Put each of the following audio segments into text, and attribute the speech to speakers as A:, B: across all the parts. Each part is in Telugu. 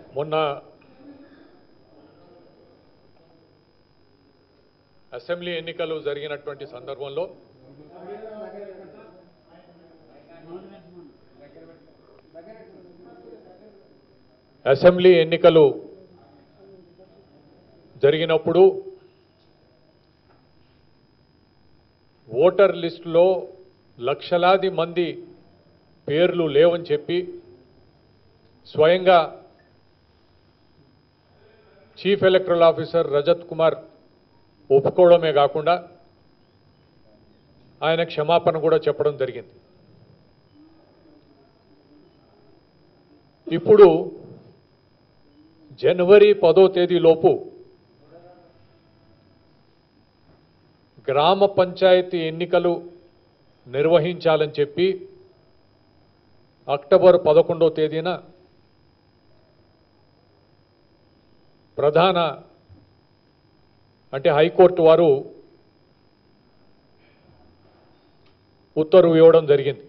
A: మొన్న అసెంబ్లీ ఎన్నికలు జరిగినటువంటి సందర్భంలో అసెంబ్లీ ఎన్నికలు జరిగినప్పుడు ఓటర్ లిస్టులో లక్షలాది మంది పేర్లు లేవని చెప్పి స్వయంగా chief electoral officer Rajat Kumar ఒప్పుకోవడమే కాకుండా ఆయన క్షమాపణ కూడా చెప్పడం జరిగింది ఇప్పుడు జనవరి పదో తేదీలోపు గ్రామ పంచాయతీ ఎన్నికలు నిర్వహించాలని చెప్పి అక్టోబర్ పదకొండో తేదీన ప్రధాన అంటే హైకోర్టు వారు ఉత్తర్వు ఇవ్వడం జరిగింది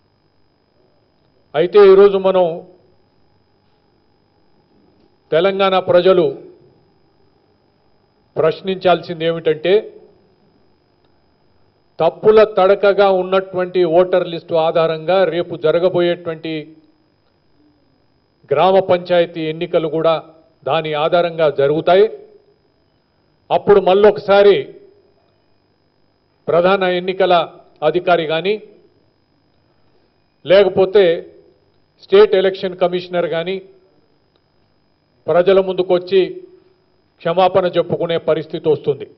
A: అయితే ఈరోజు మనం తెలంగాణ ప్రజలు ప్రశ్నించాల్సింది ఏమిటంటే తప్పుల తడకగా ఉన్నటువంటి ఓటర్ లిస్టు ఆధారంగా రేపు జరగబోయేటువంటి గ్రామ పంచాయతీ ఎన్నికలు కూడా దాని ఆధారంగా జరుగుతాయి అప్పుడు మళ్ళొకసారి ప్రధాన ఎన్నికల అధికారి కానీ లేకపోతే స్టేట్ ఎలక్షన్ కమిషనర్ కానీ ప్రజల ముందుకు వచ్చి క్షమాపణ చెప్పుకునే పరిస్థితి వస్తుంది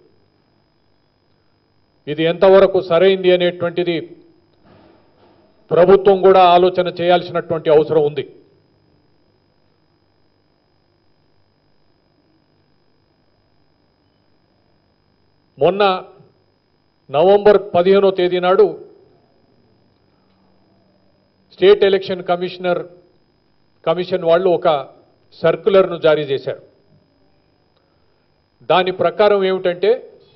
A: ఇది ఎంతవరకు సరైంది అనేటువంటిది ప్రభుత్వం కూడా ఆలోచన చేయాల్సినటువంటి అవసరం ఉంది మొన్న నవంబర్ పదిహేనో తేదీ నాడు స్టేట్ ఎలక్షన్ కమిషనర్ కమిషన్ వాళ్ళు ఒక సర్క్యులర్ను జారీ చేశారు దాని ప్రకారం ఏమిటంటే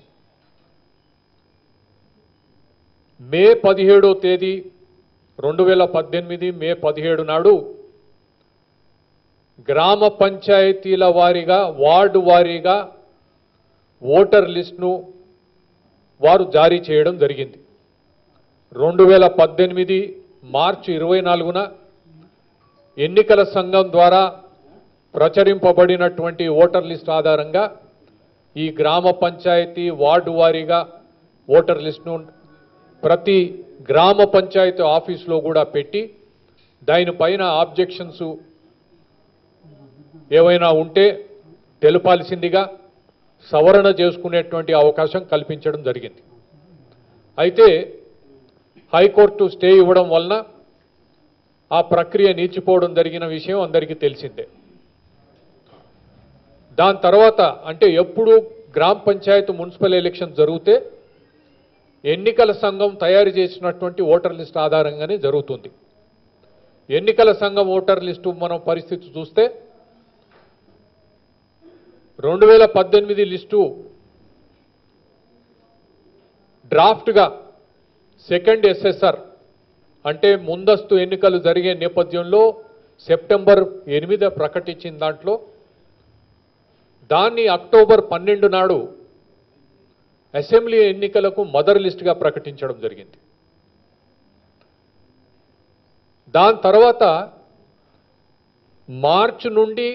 A: మే పదిహేడో తేదీ రెండు వేల పద్దెనిమిది మే పదిహేడు నాడు గ్రామ పంచాయతీల వారీగా వార్డు వారీగా ఓటర్ లిస్ట్ను వారు జారీ చేయడం జరిగింది రెండు వేల పద్దెనిమిది మార్చి ఇరవై నాలుగున ఎన్నికల సంఘం ద్వారా ప్రచురింపబడినటువంటి ఓటర్ లిస్ట్ ఆధారంగా ఈ గ్రామ పంచాయతీ వార్డు వారీగా ఓటర్ లిస్ట్ను ప్రతి గ్రామ పంచాయతీ ఆఫీసులో కూడా పెట్టి దానిపైన ఆబ్జెక్షన్స్ ఏవైనా ఉంటే తెలపాల్సిందిగా సవరణ చేసుకునేటువంటి అవకాశం కల్పించడం జరిగింది అయితే హైకోర్టు స్టే ఇవ్వడం వలన ఆ ప్రక్రియ నిలిచిపోవడం జరిగిన విషయం అందరికీ తెలిసిందే దాని తర్వాత అంటే ఎప్పుడు గ్రామ పంచాయతీ మున్సిపల్ ఎలక్షన్ జరిగితే ఎన్నికల సంఘం తయారు చేసినటువంటి ఓటర్ లిస్ట్ ఆధారంగానే జరుగుతుంది ఎన్నికల సంఘం ఓటర్ లిస్టు మనం పరిస్థితి చూస్తే రెండు వేల పద్దెనిమిది లిస్టు డ్రాఫ్ట్గా సెకండ్ ఎస్ఎస్ఆర్ అంటే ముందస్తు ఎన్నికలు జరిగే నేపథ్యంలో సెప్టెంబర్ ఎనిమిది ప్రకటించిన దాంట్లో దాన్ని అక్టోబర్ పన్నెండు నాడు అసెంబ్లీ ఎన్నికలకు మదర్ లిస్ట్గా ప్రకటించడం జరిగింది దాని తర్వాత మార్చి నుండి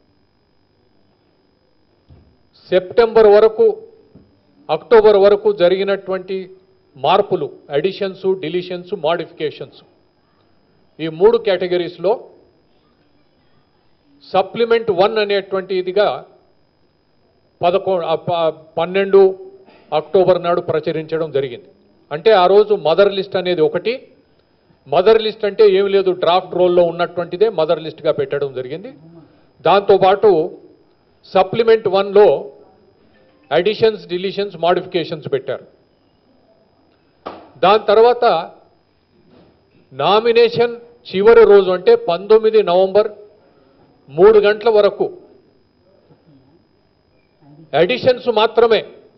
A: సెప్టెంబర్ వరకు అక్టోబర్ వరకు జరిగినటువంటి మార్పులు అడిషన్స్ డిలీషన్స్ మాడిఫికేషన్స్ ఈ మూడు కేటగిరీస్లో సప్లిమెంట్ వన్ అనేటువంటి ఇదిగా పదకొ ఆ ప- పన్నెండు అక్టోబర్ నాడు ప్రచురించడం జరిగింది అంటే ఆ రోజు మదర్ లిస్ట్ అనేది ఒకటి మదర్ లిస్ట్ అంటే ఏమి లేదు డ్రాఫ్ట్ రోల్లో ఉన్నటువంటిదే మదర్ లిస్ట్గా పెట్టడం జరిగింది దాంతోపాటు సప్లిమెంట్ వన్లో అడిషన్స్ డిలీషన్స్ మాడిఫికేషన్స్ పెట్టారు దాని తర్వాత నామినేషన్ చివరి రోజు అంటే పంతొమ్మిది నవంబర్ మూడు గంటల వరకు అడిషన్స్ మాత్రమే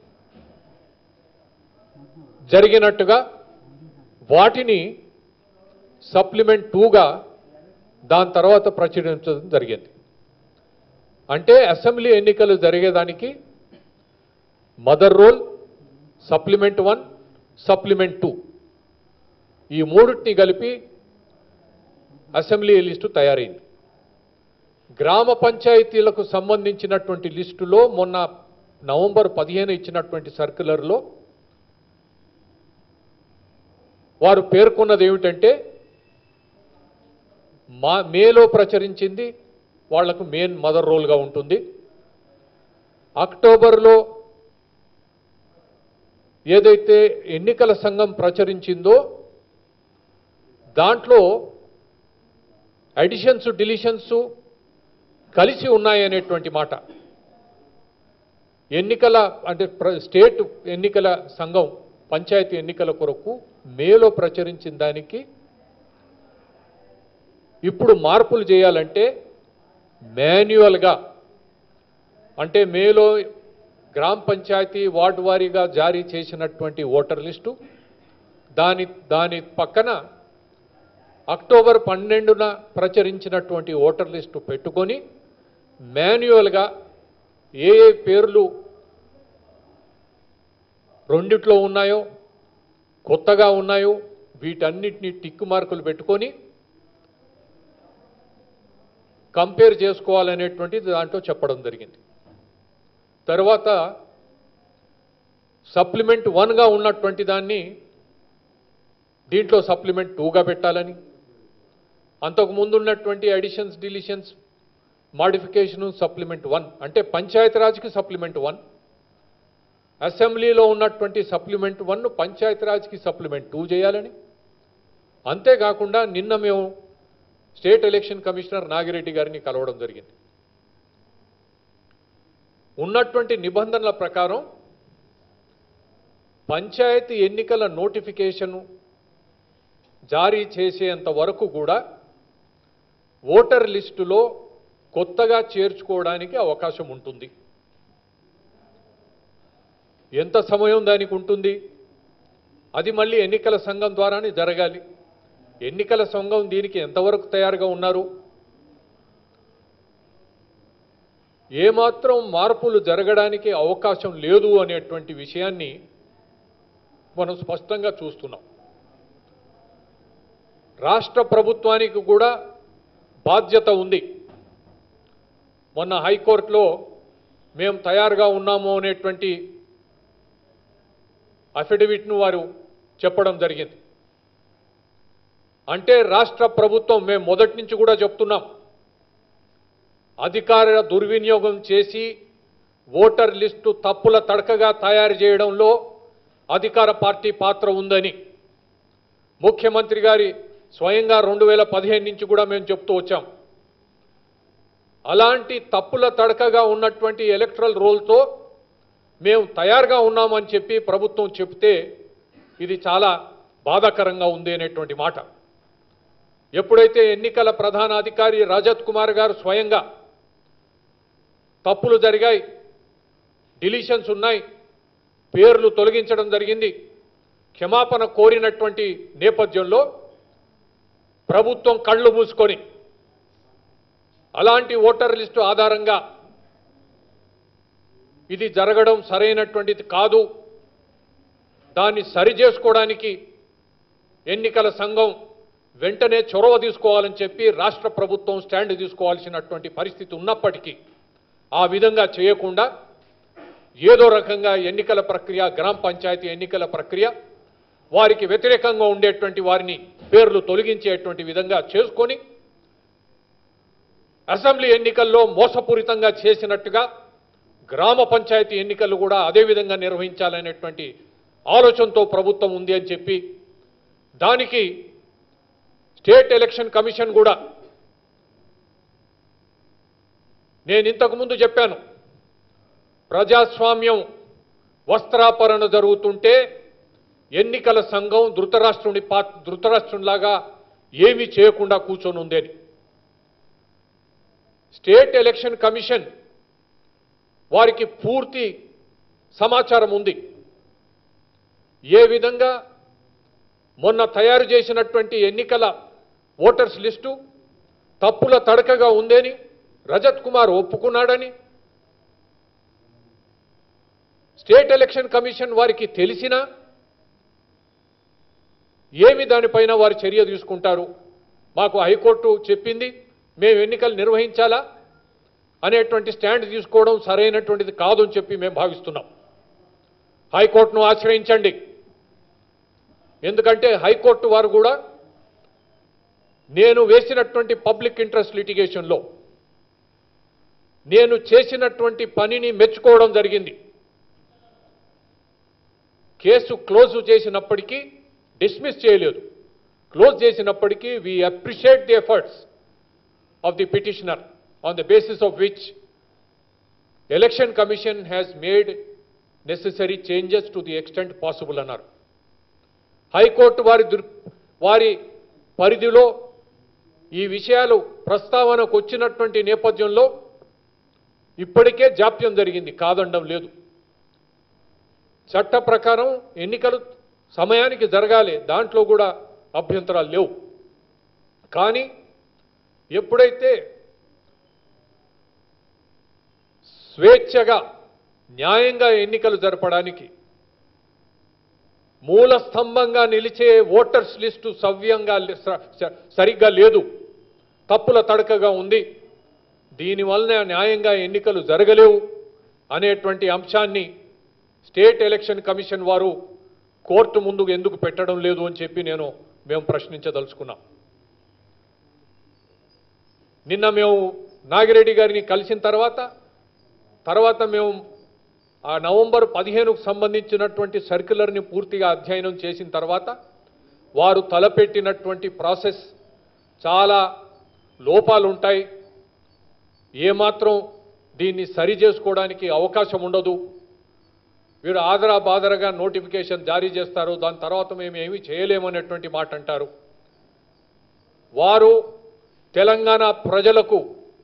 A: జరిగినట్టుగా వాటిని సప్లిమెంట్ టూగా దాని తర్వాత ప్రచురించడం జరిగింది అంటే అసెంబ్లీ ఎన్నికలు జరిగేదానికి mother roll supplement one supplement two ఈ మూడింటిని కలిపి అసెంబ్లీ లిస్టు తయారైంది గ్రామ పంచాయతీలకు సంబంధించినటువంటి లిస్టులో మొన్న నవంబర్ పదిహేను ఇచ్చినటువంటి సర్క్యులర్లో వారు పేర్కొన్నది ఏమిటంటే మా మేలో ప్రచురించింది వాళ్లకు మెయిన్ మదర్ రోల్గా ఉంటుంది అక్టోబర్లో ఏదైతే ఎన్నికల సంఘం ప్రచురించిందో దాంట్లో అడిషన్స్ డిలిషన్స్ కలిసి ఉన్నాయనేటువంటి మాట ఎన్నికల అంటే ప్ర- స్టేట్ ఎన్నికల సంఘం పంచాయతీ ఎన్నికల కొరకు మేలో ప్రచురించిన దానికి ఇప్పుడు మార్పులు చేయాలంటే మాన్యువల్గా అంటే మేలో గ్రామ పంచాయతీ వార్డు వారీగా జారీ చేసినటువంటి ఓటర్ లిస్టు దాని దాని పక్కన అక్టోబర్ పన్నెండున ప్రచురించినటువంటి ఓటర్ లిస్టు పెట్టుకొని మాన్యువల్గా ఏ ఏ పేర్లు రెండిట్లో ఉన్నాయో కొత్తగా ఉన్నాయో వీటన్నిటిని టిక్ మార్కులు పెట్టుకొని కంపేర్ చేసుకోవాలనేటువంటిది దాంట్లో చెప్పడం జరిగింది తర్వాత సప్లిమెంట్ వన్గా ఉన్నటువంటి దాన్ని దీంట్లో సప్లిమెంట్ టూగా పెట్టాలని అంతకు ముందు ఉన్నటువంటి additions deletions modification supplement one అంటే పంచాయతీరాజ్కి సప్లిమెంట్ వన్ అసెంబ్లీలో ఉన్నటువంటి సప్లిమెంట్ వన్ పంచాయతీరాజ్కి సప్లిమెంట్ టూ చేయాలని అంతేకాకుండా నిన్న మేము స్టేట్ ఎలక్షన్ కమిషనర్ నాగిరెడ్డి గారిని కలవడం జరిగింది ఉన్నటువంటి నిబంధనల ప్రకారం పంచాయతీ ఎన్నికల నోటిఫికేషను జారీ చేసేంత వరకు కూడా ఓటర్ లిస్టులో కొత్తగా చేర్చుకోవడానికి అవకాశం ఉంటుంది ఎంత సమయం దానికి ఉంటుంది అది మళ్ళీ ఎన్నికల సంఘం ద్వారానే జరగాలి ఎన్నికల సంఘం దీనికి ఎంతవరకు తయారుగా ఉన్నారు ఏమాత్రం మార్పులు జరగడానికి అవకాశం లేదు అనేటువంటి విషయాన్ని మనం స్పష్టంగా చూస్తున్నాం రాష్ట్ర ప్రభుత్వానికి కూడా బాధ్యత ఉంది మొన్న హైకోర్టులో మేము తయారుగా ఉన్నాము అనేటువంటి అఫిడవిట్ను వారు చెప్పడం జరిగింది అంటే రాష్ట్ర ప్రభుత్వం మేము మొదటి నుంచి కూడా చెప్తున్నాం అధికార దుర్వినియోగం చేసి ఓటర్ లిస్టు తప్పుల తడకగా తయారు చేయడంలో అధికార పార్టీ పాత్ర ఉందని ముఖ్యమంత్రి గారి స్వయంగా రెండు వేల పదిహేను నుంచి కూడా మేము చెప్తూ వచ్చాం అలాంటి తప్పుల తడకగా ఉన్నటువంటి ఎలక్ట్రల్ రోల్తో మేము తయారుగా ఉన్నామని చెప్పి ప్రభుత్వం చెప్తే ఇది చాలా బాధాకరంగా ఉంది అనేటువంటి మాట ఎప్పుడైతే ఎన్నికల ప్రధాన అధికారి రజత్ కుమార్ గారు స్వయంగా తప్పులు జరిగాయి డిలీషన్స్ ఉన్నాయి పేర్లు తొలగించడం జరిగింది క్షమాపణ కోరినటువంటి నేపథ్యంలో ప్రభుత్వం కళ్ళు మూసుకొని అలాంటి ఓటర్ లిస్టు ఆధారంగా ఇది జరగడం సరైనటువంటిది కాదు దాన్ని సరిచేసుకోవడానికి ఎన్నికల సంఘం వెంటనే చొరవ తీసుకోవాలని చెప్పి రాష్ట్ర ప్రభుత్వం స్టాండ్ తీసుకోవాల్సినటువంటి పరిస్థితి ఉన్నప్పటికీ ఆ విధంగా చేయకుండా ఏదో రకంగా ఎన్నికల ప్రక్రియ గ్రామ పంచాయతీ ఎన్నికల ప్రక్రియ వారికి వ్యతిరేకంగా ఉండేటువంటి వారిని పేర్లు తొలగించేటువంటి విధంగా చేసుకొని అసెంబ్లీ ఎన్నికల్లో మోసపూరితంగా చేసినట్టుగా గ్రామ పంచాయతీ ఎన్నికలు కూడా అదే విధంగా నిర్వహించాలనేటువంటి ఆలోచనతో ప్రభుత్వం ఉంది అని చెప్పి దానికి స్టేట్ ఎలక్షన్ కమిషన్ కూడా నేను ఇంతకు ముందు చెప్పాను ప్రజాస్వామ్యం వస్త్రాపరణ జరుగుతుంటే ఎన్నికల సంఘం ధృతరాష్ట్రుని పా ధృతరాష్ట్రునిలాగా ఏమీ చేయకుండా కూర్చొని ఉందని స్టేట్ ఎలక్షన్ కమిషన్ వారికి పూర్తి సమాచారం ఉంది ఏ విధంగా మొన్న తయారు చేసినటువంటి ఎన్నికల ఓటర్స్ లిస్టు తప్పుల తడకగా ఉందని రజత్ కుమార్ ఒప్పుకున్నాడని స్టేట్ ఎలక్షన్ కమిషన్ వారికి తెలిసినా ఏమి దానిపైన వారు చర్య తీసుకుంటారు మాకు హైకోర్టు చెప్పింది మేము ఎన్నికలు నిర్వహించాలా అనేటువంటి స్టాండ్ తీసుకోవడం సరైనటువంటిది కాదు అని చెప్పి మేము భావిస్తున్నాం హైకోర్టును ఆశ్రయించండి ఎందుకంటే హైకోర్టు వారు కూడా నేను వేసినటువంటి పబ్లిక్ ఇంట్రెస్ట్ లిటిగేషన్లో నేను చేసినటువంటి పనిని మెచ్చుకోవడం జరిగింది కేసు క్లోజ్ చేసినప్పటికీ డిస్మిస్ చేయలేదు క్లోజ్ చేసినప్పటికీ we appreciate the efforts of the petitioner on the basis of which election commission has made necessary changes to the extent possible అన్నారు హైకోర్టు వారి దృ వారి పరిధిలో ఈ విషయాలు ప్రస్తావనకు వచ్చినటువంటి నేపథ్యంలో ఇప్పటికే జాప్యం జరిగింది కాదండం లేదు చట్ట ప్రకారం ఎన్నికలు సమయానికి జరగాలి దాంట్లో కూడా అభ్యంతరాలు లేవు కానీ ఎప్పుడైతే స్వేచ్ఛగా న్యాయంగా ఎన్నికలు జరపడానికి మూల స్తంభంగా నిలిచే ఓటర్స్ లిస్టు సవ్యంగా లే- స- స- సరిగ్గా లేదు తప్పుల తడకగా ఉంది దీనివలన న్యాయంగా ఎన్నికలు జరగలేవు అనేటువంటి అంశాన్ని స్టేట్ ఎలక్షన్ కమిషన్ వారు కోర్టు ముందుకు ఎందుకు పెట్టడం లేదు అని చెప్పి నేను మేము ప్రశ్నించదలుచుకున్నాం నిన్న మేము నాగిరెడ్డి గారిని కలిసిన తర్వాత తర్వాత మేము ఆ నవంబర్ పదిహేనుకు సంబంధించినటువంటి సర్క్యులర్ని పూర్తిగా అధ్యయనం చేసిన తర్వాత వారు తలపెట్టినటువంటి ప్రాసెస్ చాలా లోపాలు ఉంటాయి ఏమాత్రం దీన్ని సరి చేసుకోవడానికి అవకాశం ఉండదు వీరు ఆదరా బాదరగా నోటిఫికేషన్ జారీ చేస్తారు దాని తర్వాత మేము ఏమీ చేయలేమనేటువంటి మాట అంటారు వారు తెలంగాణ ప్రజలకు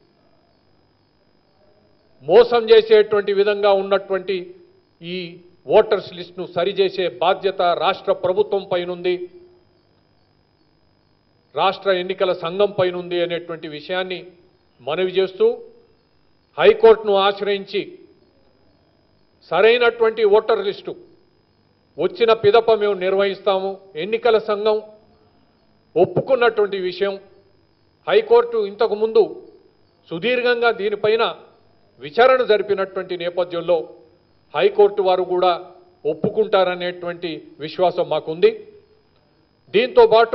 A: మోసం చేసేటువంటి విధంగా ఉన్నటువంటి ఈ ఓటర్స్ లిస్టును సరిచేసే బాధ్యత రాష్ట్ర ప్రభుత్వం పైనుంది రాష్ట్ర ఎన్నికల సంఘం పైనుంది అనేటువంటి విషయాన్ని మనవి చేస్తూ హైకోర్టును ఆశ్రయించి సరైనటువంటి ఓటర్ లిస్టు వచ్చిన పిదప మేము నిర్వహిస్తాము ఎన్నికల సంఘం ఒప్పుకున్నటువంటి విషయం హైకోర్టు ఇంతకు ముందు సుదీర్ఘంగా దీనిపైన విచారణ జరిపినటువంటి నేపథ్యంలో హైకోర్టు వారు కూడా ఒప్పుకుంటారనేటువంటి విశ్వాసం మాకుంది దీంతో పాటు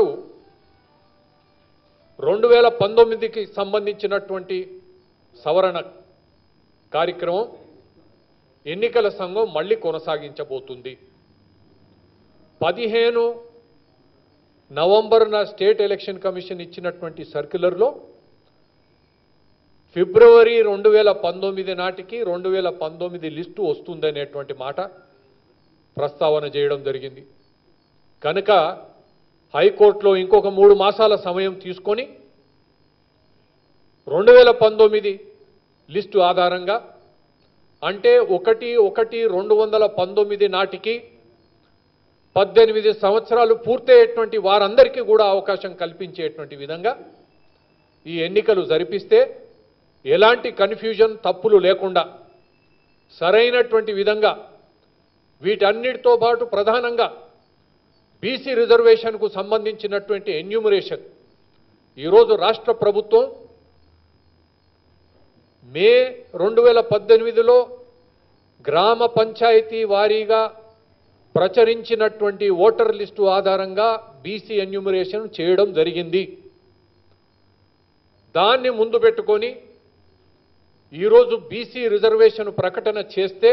A: రెండు వేల పంతొమ్మిదికి సంబంధించినటువంటి సవరణ కార్యక్రమం ఎన్నికల సంఘం మళ్ళీ కొనసాగించబోతుంది పదిహేను నవంబర్న స్టేట్ ఎలక్షన్ కమిషన్ ఇచ్చినటువంటి సర్క్యులర్లో ఫిబ్రవరి రెండు వేల పంతొమ్మిది నాటికి రెండు వేల పంతొమ్మిది లిస్టు వస్తుందనేటువంటి మాట ప్రస్తావన చేయడం జరిగింది కనుక హైకోర్టులో ఇంకొక మూడు మాసాల సమయం తీసుకొని రెండు వేల పంతొమ్మిది లిస్టు ఆధారంగా అంటే ఒకటి ఒకటి రెండు వందల పంతొమ్మిది నాటికి పద్దెనిమిది సంవత్సరాలు పూర్తయ్యేటువంటి వారందరికీ కూడా అవకాశం కల్పించేటువంటి విధంగా ఈ ఎన్నికలు జరిపిస్తే ఎలాంటి కన్ఫ్యూజన్ తప్పులు లేకుండా సరైనటువంటి విధంగా వీటన్నిటితో పాటు ప్రధానంగా బీసీ రిజర్వేషన్కు సంబంధించినటువంటి ఎన్యూమరేషన్ ఈరోజు రాష్ట్ర ప్రభుత్వం మే రెండు వేల పద్దెనిమిదిలో గ్రామ పంచాయతీ వారీగా ప్రచురించినటువంటి ఓటర్ లిస్టు ఆధారంగా బీసీ ఎన్యూమరేషన్ చేయడం జరిగింది దాన్ని ముందు పెట్టుకొని ఈరోజు బీసీ రిజర్వేషన్ ప్రకటన చేస్తే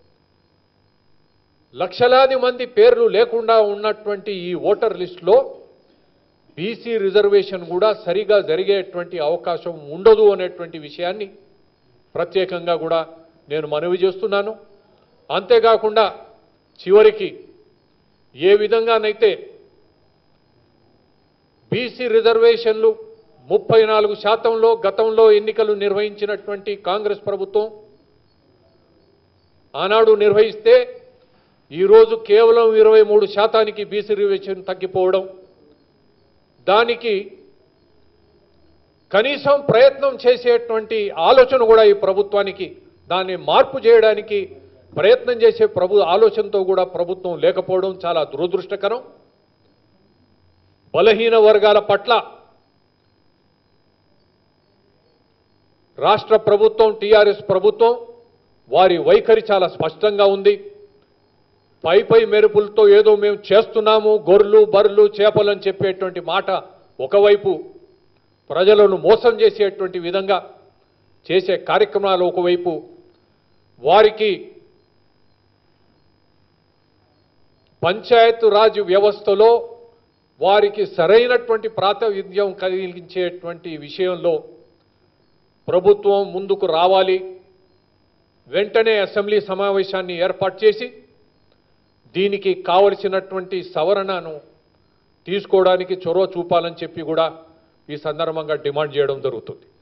A: లక్షలాది మంది పేర్లు లేకుండా ఉన్నటువంటి ఈ ఓటర్ లిస్టులో బీసీ రిజర్వేషన్ కూడా సరిగా జరిగేటువంటి అవకాశం ఉండదు అనేటువంటి విషయాన్ని ప్రత్యేకంగా కూడా నేను మనవి చేస్తున్నాను అంతేకాకుండా చివరికి ఏ విధంగానైతే బీసీ రిజర్వేషన్లు ముప్పై నాలుగు శాతంలో గతంలో ఎన్నికలు నిర్వహించినటువంటి కాంగ్రెస్ ప్రభుత్వం ఆనాడు నిర్వహిస్తే ఈరోజు కేవలం ఇరవై మూడు శాతానికి బీసీ రిజర్వేషన్ తగ్గిపోవడం దానికి కనీసం ప్రయత్నం చేసేటువంటి ఆలోచన కూడా ఈ ప్రభుత్వానికి దాన్ని మార్పు చేయడానికి ప్రయత్నం చేసే ప్రభు ఆలోచనతో కూడా ప్రభుత్వం లేకపోవడం చాలా దురదృష్టకరం బలహీన వర్గాల పట్ల రాష్ట్ర ప్రభుత్వం టీఆర్ఎస్ ప్రభుత్వం వారి వైఖరి చాలా స్పష్టంగా ఉంది పై పై మెరుపులతో ఏదో మేము చేస్తున్నాము గొర్రెలు బర్రెలు చేపలు అని చెప్పేటువంటి మాట ఒకవైపు ప్రజలను మోసం చేసేటువంటి విధంగా చేసే కార్యక్రమాలు ఒకవైపు వారికి పంచాయత్ రాజ్ వ్యవస్థలో వారికి సరైనటువంటి ప్రాతినిధ్యం కలిగించేటువంటి విషయంలో ప్రభుత్వం ముందుకు రావాలి వెంటనే అసెంబ్లీ సమావేశాన్ని ఏర్పాటు చేసి దీనికి కావలసినటువంటి సవరణను తీసుకోవడానికి చొరవ చూపాలని చెప్పి కూడా ఈ సందర్భంగా డిమాండ్ చేయడం జరుగుతుంది